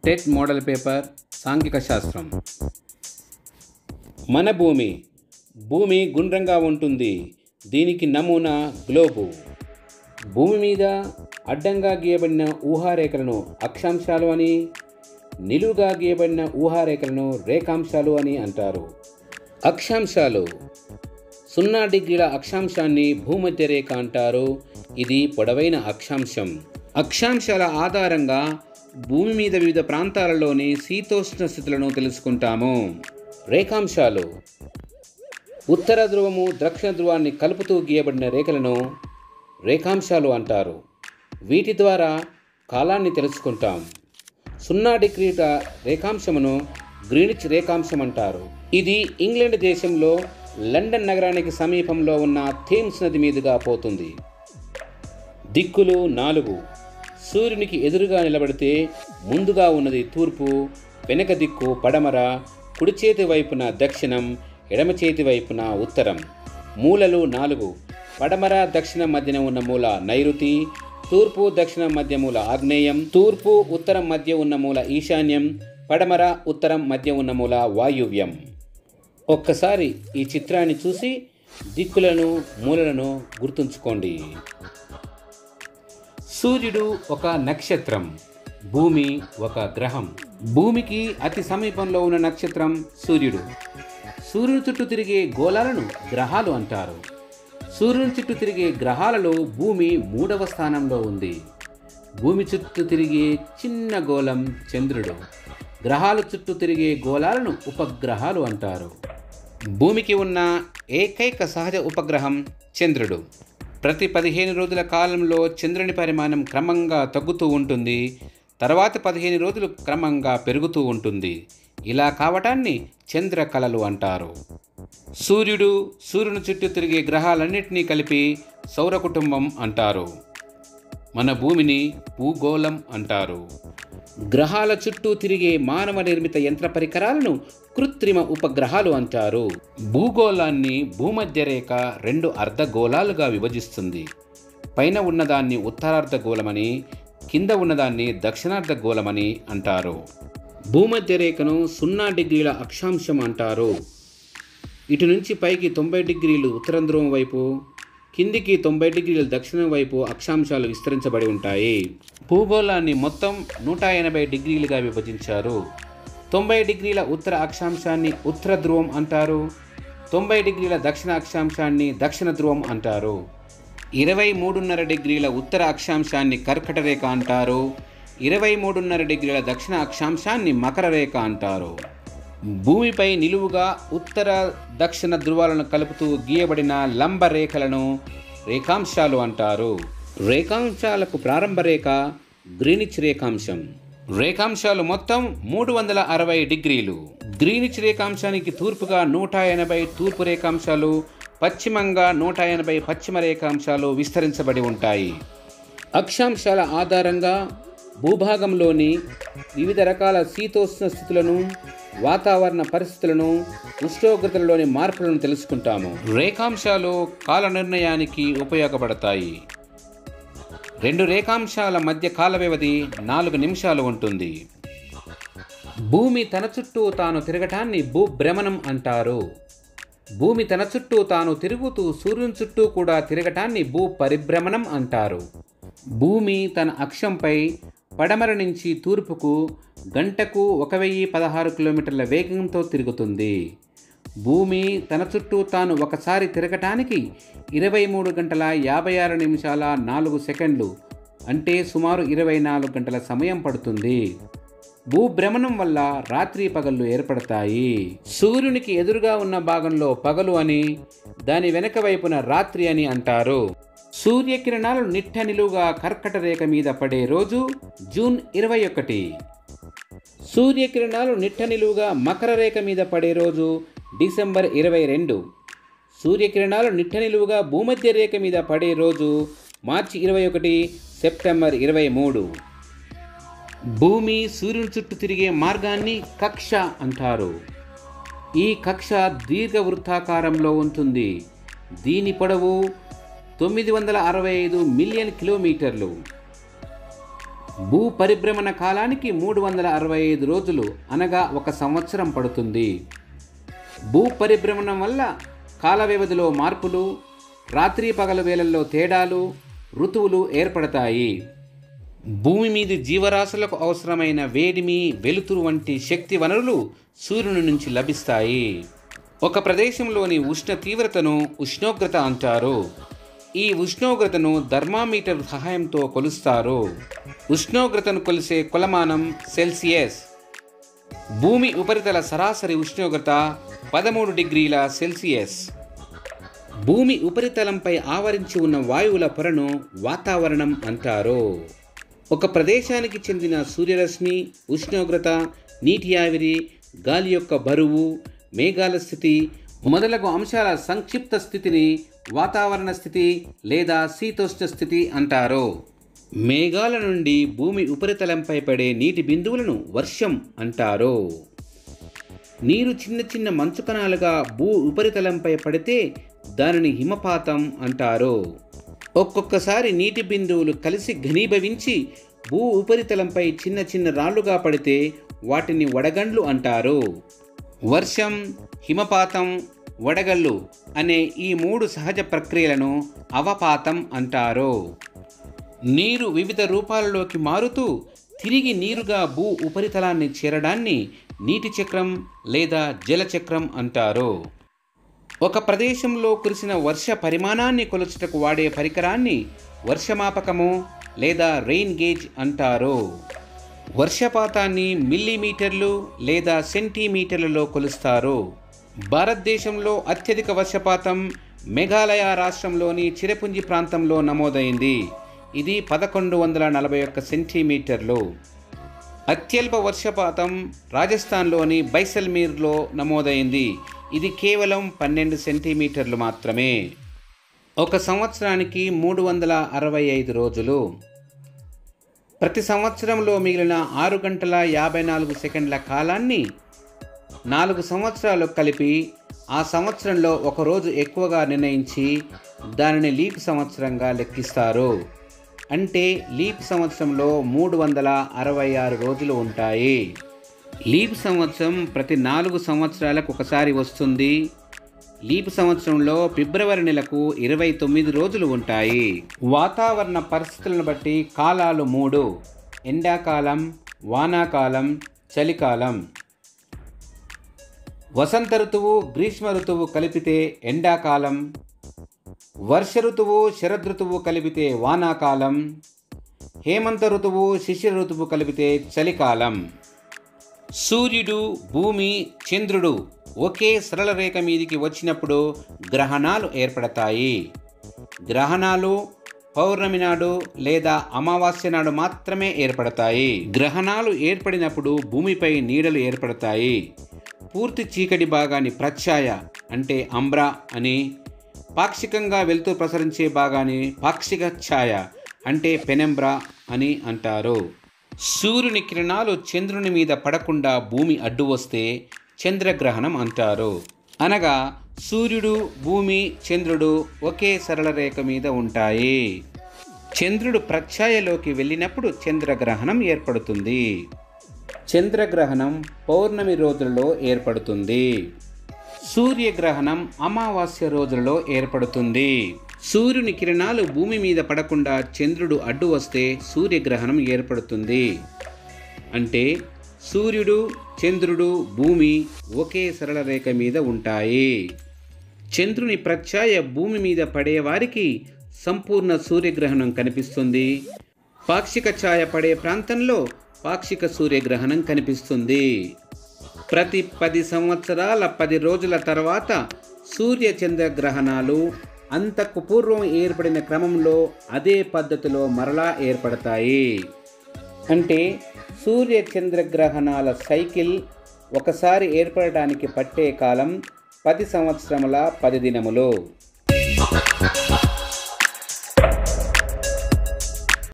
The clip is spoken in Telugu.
టెట్ మోడల్ పేపర్ సాంఘిక శాస్త్రం మన భూమి భూమి గుండ్రంగా ఉంటుంది దీనికి నమూనా గ్లోబు భూమి మీద అడ్డంగా గీయబడిన ఊహారేఖలను అక్షాంశాలు అని నిలువుగా గీయబడిన ఊహారేఖలను రేఖాంశాలు అని అంటారు అక్షాంశాలు సున్నా డిగ్రీల అక్షాంశాన్ని భూమధ్య రేఖ అంటారు ఇది పొడవైన అక్షాంశం అక్షాంశాల ఆధారంగా భూమి మీద వివిధ ప్రాంతాలలోని శీతోష్ణ స్థితులను తెలుసుకుంటాము రేఖాంశాలు ఉత్తర ధ్రువము దక్షిణ ధ్రువాన్ని కలుపుతూ గీయబడిన రేఖలను రేఖాంశాలు అంటారు వీటి ద్వారా కాలాన్ని తెలుసుకుంటాం సున్నా డిగ్రీల రేఖాంశమును గ్రీనిచ్ రేఖాంశం అంటారు ఇది ఇంగ్లాండ్ దేశంలో లండన్ నగరానికి సమీపంలో ఉన్న థేమ్స్ నది మీదుగా పోతుంది దిక్కులు నాలుగు సూర్యునికి ఎదురుగా నిలబడితే ముందుగా ఉన్నది తూర్పు వెనక దిక్కు పడమర కుడి చేతి వైపున దక్షిణం ఎడమ చేతి వైపున ఉత్తరం మూలలు నాలుగు పడమర దక్షిణ మధ్యన ఉన్న మూల నైరుతి తూర్పు దక్షిణ మధ్య మూల ఆగ్నేయం తూర్పు ఉత్తరం మధ్య ఉన్న మూల ఈశాన్యం పడమర ఉత్తరం మధ్య ఉన్న మూల వాయువ్యం ఒక్కసారి ఈ చిత్రాన్ని చూసి దిక్కులను మూలలను గుర్తుంచుకోండి సూర్యుడు ఒక నక్షత్రం భూమి ఒక గ్రహం భూమికి అతి సమీపంలో ఉన్న నక్షత్రం సూర్యుడు సూర్యుని చుట్టూ తిరిగే గోళాలను గ్రహాలు అంటారు సూర్యుని చుట్టూ తిరిగే గ్రహాలలో భూమి మూడవ స్థానంలో ఉంది భూమి చుట్టూ తిరిగే చిన్న గోళం చంద్రుడు గ్రహాల చుట్టూ తిరిగే గోళాలను ఉపగ్రహాలు అంటారు భూమికి ఉన్న ఏకైక సహజ ఉపగ్రహం చంద్రుడు ప్రతి పదిహేను రోజుల కాలంలో చంద్రుని పరిమాణం క్రమంగా తగ్గుతూ ఉంటుంది తర్వాత పదిహేను రోజులు క్రమంగా పెరుగుతూ ఉంటుంది ఇలా కావటాన్ని చంద్రకళలు అంటారు సూర్యుడు సూర్యుని చుట్టూ తిరిగే గ్రహాలన్నింటినీ కలిపి సౌర కుటుంబం అంటారు మన భూమిని భూగోళం అంటారు గ్రహాల చుట్టూ తిరిగే మానవ నిర్మిత యంత్ర పరికరాలను కృత్రిమ ఉపగ్రహాలు అంటారు భూగోళాన్ని భూమధ్య రేఖ రెండు అర్ధగోళాలుగా విభజిస్తుంది పైన ఉన్నదాన్ని ఉత్తరార్ధగోళమని కింద ఉన్నదాన్ని దక్షిణార్ధగోళమని అంటారు భూమధ్య రేఖను సున్నా డిగ్రీల అక్షాంశం అంటారు ఇటు నుంచి పైకి తొంభై డిగ్రీలు ఉత్తర ధ్రువం వైపు కిందికి తొంభై డిగ్రీల దక్షిణం వైపు అక్షాంశాలు విస్తరించబడి ఉంటాయి భూగోళాన్ని మొత్తం నూట ఎనభై డిగ్రీలుగా విభజించారు తొంభై డిగ్రీల ఉత్తర అక్షాంశాన్ని ఉత్తర ధ్రువం అంటారు తొంభై డిగ్రీల దక్షిణ అక్షాంశాన్ని దక్షిణ ధ్రువం అంటారు ఇరవై మూడున్నర డిగ్రీల ఉత్తర అక్షాంశాన్ని కర్కట రేఖ అంటారు ఇరవై మూడున్నర డిగ్రీల దక్షిణ అక్షాంశాన్ని మకర రేఖ అంటారు భూమిపై నిలువుగా ఉత్తర దక్షిణ ధ్రువాలను కలుపుతూ గీయబడిన లంబ రేఖలను రేఖాంశాలు అంటారు రేఖాంశాలకు ప్రారంభ రేఖ గ్రీనిచ్ రేఖాంశం రేఖాంశాలు మొత్తం మూడు వందల అరవై డిగ్రీలు గ్రీనిచ్ రేఖాంశానికి తూర్పుగా నూట ఎనభై తూర్పు రేఖాంశాలు పశ్చిమంగా నూట ఎనభై పశ్చిమ రేఖాంశాలు విస్తరించబడి ఉంటాయి అక్షాంశాల ఆధారంగా భూభాగంలోని వివిధ రకాల శీతోష్ణ స్థితులను వాతావరణ పరిస్థితులను ఉష్ణోగ్రతలలోని మార్పులను తెలుసుకుంటాము రేఖాంశాలు కాల నిర్ణయానికి ఉపయోగపడతాయి రెండు రేఖాంశాల మధ్య కాల వ్యవధి నాలుగు నిమిషాలు ఉంటుంది భూమి తన చుట్టూ తాను తిరగటాన్ని భూభ్రమణం అంటారు భూమి తన చుట్టూ తాను తిరుగుతూ సూర్యుని చుట్టూ కూడా తిరగటాన్ని భూ పరిభ్రమణం అంటారు భూమి తన అక్షంపై పడమర నుంచి తూర్పుకు గంటకు ఒక వెయ్యి పదహారు కిలోమీటర్ల వేగంతో తిరుగుతుంది భూమి తన చుట్టూ తాను ఒకసారి తిరగటానికి ఇరవై మూడు గంటల యాభై ఆరు నిమిషాల నాలుగు సెకండ్లు అంటే సుమారు ఇరవై నాలుగు గంటల సమయం పడుతుంది భూభ్రమణం వల్ల రాత్రి పగళ్ళు ఏర్పడతాయి సూర్యునికి ఎదురుగా ఉన్న భాగంలో పగలు అని దాని వెనక వైపున రాత్రి అని అంటారు సూర్యకిరణాలు నిట్ట నిలువుగా కర్కట రేఖ మీద పడే రోజు జూన్ ఇరవై ఒకటి సూర్యకిరణాలు నిట్ట నిలువుగా మకర రేఖ మీద పడే రోజు డిసెంబర్ ఇరవై రెండు సూర్యకిరణాలు నిట్ట నిలువుగా భూమధ్య రేఖ మీద పడే రోజు మార్చి ఇరవై ఒకటి సెప్టెంబర్ ఇరవై మూడు భూమి సూర్యుని చుట్టూ తిరిగే మార్గాన్ని కక్ష అంటారు ఈ కక్ష దీర్ఘవృత్తాకారంలో ఉంటుంది దీని పొడవు తొమ్మిది వందల అరవై ఐదు మిలియన్ కిలోమీటర్లు భూ పరిభ్రమణ కాలానికి మూడు వందల అరవై ఐదు రోజులు అనగా ఒక సంవత్సరం పడుతుంది భూ పరిభ్రమణం వల్ల కాల వ్యవధిలో మార్పులు రాత్రి పగలు వేళల్లో తేడాలు ఋతువులు ఏర్పడతాయి భూమి మీది జీవరాశులకు అవసరమైన వేడిమి వెలుతురు వంటి శక్తి వనరులు సూర్యుని నుంచి లభిస్తాయి ఒక ప్రదేశంలోని ఉష్ణ తీవ్రతను ఉష్ణోగ్రత అంటారు ఈ ఉష్ణోగ్రతను థర్మామీటర్ సహాయంతో కొలుస్తారు ఉష్ణోగ్రతను కొలిసే కొలమానం సెల్సియస్ భూమి ఉపరితల సరాసరి ఉష్ణోగ్రత పదమూడు డిగ్రీల సెల్సియస్ భూమి ఉపరితలంపై ఆవరించి ఉన్న వాయువుల పొరను వాతావరణం అంటారు ఒక ప్రదేశానికి చెందిన సూర్యరశ్మి ఉష్ణోగ్రత నీటి ఆవిరి గాలి యొక్క బరువు మేఘాల స్థితి మొదలగు అంశాల సంక్షిప్త స్థితిని వాతావరణ స్థితి లేదా శీతోష్ణ స్థితి అంటారు మేఘాల నుండి భూమి ఉపరితలంపై పడే నీటి బిందువులను వర్షం అంటారు నీరు చిన్న చిన్న మంచు కణాలుగా భూ ఉపరితలంపై పడితే దానిని హిమపాతం అంటారు ఒక్కొక్కసారి నీటి బిందువులు కలిసి ఘనీభవించి భూ ఉపరితలంపై చిన్న చిన్న రాళ్లుగా పడితే వాటిని వడగండ్లు అంటారు వర్షం హిమపాతం వడగళ్ళు అనే ఈ మూడు సహజ ప్రక్రియలను అవపాతం అంటారు నీరు వివిధ రూపాలలోకి మారుతూ తిరిగి నీరుగా భూ ఉపరితలాన్ని చేరడాన్ని నీటి చక్రం లేదా జలచక్రం అంటారు ఒక ప్రదేశంలో కురిసిన వర్ష పరిమాణాన్ని కొలుచుటకు వాడే పరికరాన్ని వర్షమాపకము లేదా రెయిన్ గేజ్ అంటారు వర్షపాతాన్ని మిల్లీమీటర్లు లేదా సెంటీమీటర్లలో కొలుస్తారు భారతదేశంలో అత్యధిక వర్షపాతం మేఘాలయ రాష్ట్రంలోని చిరపుంజి ప్రాంతంలో నమోదైంది ఇది పదకొండు వందల నలభై ఒక్క సెంటీమీటర్లు అత్యల్ప వర్షపాతం రాజస్థాన్లోని బైసల్మీర్లో నమోదైంది ఇది కేవలం పన్నెండు సెంటీమీటర్లు మాత్రమే ఒక సంవత్సరానికి మూడు వందల అరవై ఐదు రోజులు ప్రతి సంవత్సరంలో మిగిలిన ఆరు గంటల యాభై నాలుగు సెకండ్ల కాలాన్ని నాలుగు సంవత్సరాలు కలిపి ఆ సంవత్సరంలో ఒక రోజు ఎక్కువగా నిర్ణయించి దానిని లీప్ సంవత్సరంగా లెక్కిస్తారు అంటే లీప్ సంవత్సరంలో మూడు వందల అరవై ఆరు రోజులు ఉంటాయి లీప్ సంవత్సరం ప్రతి నాలుగు సంవత్సరాలకు ఒకసారి వస్తుంది లీప్ సంవత్సరంలో ఫిబ్రవరి నెలకు ఇరవై తొమ్మిది రోజులు ఉంటాయి వాతావరణ పరిస్థితులను బట్టి కాలాలు మూడు ఎండాకాలం వానాకాలం చలికాలం వసంత ఋతువు గ్రీష్మ ఋతువు కలిపితే ఎండాకాలం వర్ష ఋతువు శరదృతువు కలిపితే వానాకాలం హేమంత ఋతువు శిశిర ఋతువు కలిపితే చలికాలం సూర్యుడు భూమి చంద్రుడు ఒకే సరళ రేఖ మీదికి వచ్చినప్పుడు గ్రహణాలు ఏర్పడతాయి గ్రహణాలు పౌర్ణమి నాడు లేదా అమావాస్య నాడు మాత్రమే ఏర్పడతాయి గ్రహణాలు ఏర్పడినప్పుడు భూమిపై నీడలు ఏర్పడతాయి పూర్తి చీకటి భాగాన్ని ప్రచ్ఛాయ అంటే అంబ్రా అని పాక్షికంగా వెలుతూ ప్రసరించే భాగాన్ని పాక్షిక ఛాయ అంటే పెనెంబ్రా అని అంటారు సూర్యుని కిరణాలు చంద్రుని మీద పడకుండా భూమి అడ్డు వస్తే చంద్రగ్రహణం అంటారు అనగా సూర్యుడు భూమి చంద్రుడు ఒకే సరళ రేఖ మీద ఉంటాయి చంద్రుడు ప్రచ్ఛాయలోకి వెళ్ళినప్పుడు చంద్రగ్రహణం ఏర్పడుతుంది చంద్రగ్రహణం పౌర్ణమి రోజులలో ఏర్పడుతుంది సూర్యగ్రహణం అమావాస్య రోజులలో ఏర్పడుతుంది సూర్యుని కిరణాలు భూమి మీద పడకుండా చంద్రుడు అడ్డు వస్తే సూర్యగ్రహణం ఏర్పడుతుంది అంటే సూర్యుడు చంద్రుడు భూమి ఒకే సరళ రేఖ మీద ఉంటాయి చంద్రుని ప్రచ్ఛాయ భూమి మీద పడే వారికి సంపూర్ణ సూర్యగ్రహణం కనిపిస్తుంది పాక్షిక ఛాయ పడే ప్రాంతంలో పాక్షిక సూర్యగ్రహణం కనిపిస్తుంది ప్రతి పది సంవత్సరాల పది రోజుల తర్వాత సూర్య చంద్ర గ్రహణాలు అంతకు పూర్వం ఏర్పడిన క్రమంలో అదే పద్ధతిలో మరలా ఏర్పడతాయి అంటే సూర్య చంద్ర గ్రహణాల సైకిల్ ఒకసారి ఏర్పడడానికి పట్టే కాలం పది సంవత్సరముల పది దినములు